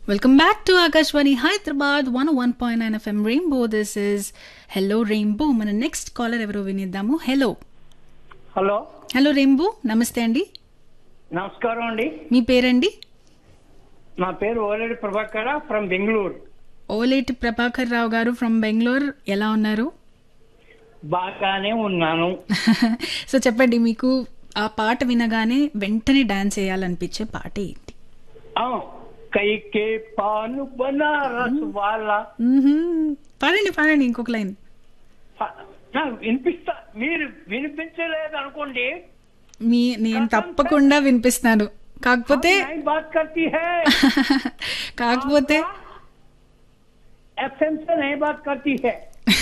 Welcome back to Akashwani Hyderabad 101.9 FM Rainbow. This is Hello Rainbow. మన next caller ఎవరో వినిద్దాము hello hello hello rainbow నమస్తే అండి నమస్కారం అండి మీ పేరండి నా పేరు ఓలేడి ప్రభాకర ఫ్రమ్ బెంగళూరు ఓలేటి ప్రభాకర్ రావు గారు ఫ్రమ్ బెంగళూరు ఎలా ఉన్నారు బాగానే ఉన్నాను సో చెప్పండి మీకు ఆ పాట వినగానే వెంటనే డాన్స్ చేయాలనిపించే పాట ఏంటి ఆ, కైకే పాను బనారస్ వాళ్ళ మ్మ్హ్మ్. పాడండి పాడండి ఇంకొక లైన్ నాకు వినిపిస్తా మీరు వినిపించలేదు అనుకోండి మీ నేను తప్పకుండా వినిపిస్తాను కాకపోతే నై బాత్ కర్తీ హై కాకపోతే ఎఫ్ఎం సే నై బాత్ కర్తీ హై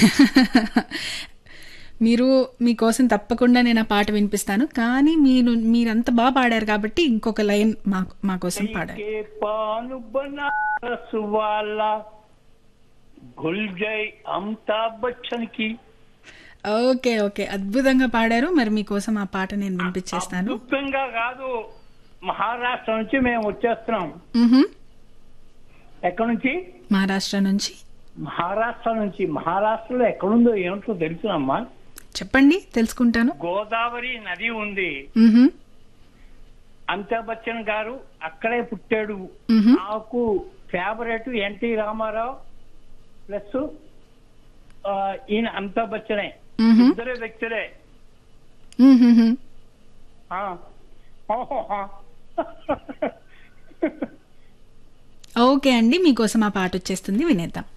మీరు మీకోసం తప్పకుండా నేను ఆ పాట వినిపిస్తాను కానీ మీరు మీరంత బాగా పాడారు కాబట్టి ఇంకొక లైన్ మా మా కోసం పాడారు కైకే పాను బనారస్ వాళ్ళ భుల్ జై అమితాబ్ బచ్చన్ కి ఓకే ఓకే అద్భుతంగా పాడారు మరి మీకోసం ఆ పాట నేను వినిపించేస్తాను అద్భుతంగా కాదు మహారాష్ట్ర నుంచి మేము వచ్చేస్తున్నాం మ్మ్హ్మ్. ఎక్కడి నుంచి మహారాష్ట్ర నుంచి మహారాష్ట్ర నుంచి మహారాష్ట్రలో ఎక్కడుందో ఏమిటో తెలుసునమ్మా చెప్పండి తెలుసుకుంటాను గోదావరి నది ఉంది మ్మ్హ్మ్. అమితాబ్ బచ్చన్ గారు అక్కడే పుట్టాడు మ్మ్హ్మ్. నాకు ఫేవరెట్ ఎన్టీ రామారావు ప్లస్ ఆ, ఈయన అమితాబ్ బచ్చనే మ్మ్హ్మ్. ఇద్దరే వ్యక్తులే మ్మ్హ్మ్. ఆ. ఓహోహో. ఓకే అండి మీకోసం ఆ పాట వచ్చేస్తుంది వినేద్దాం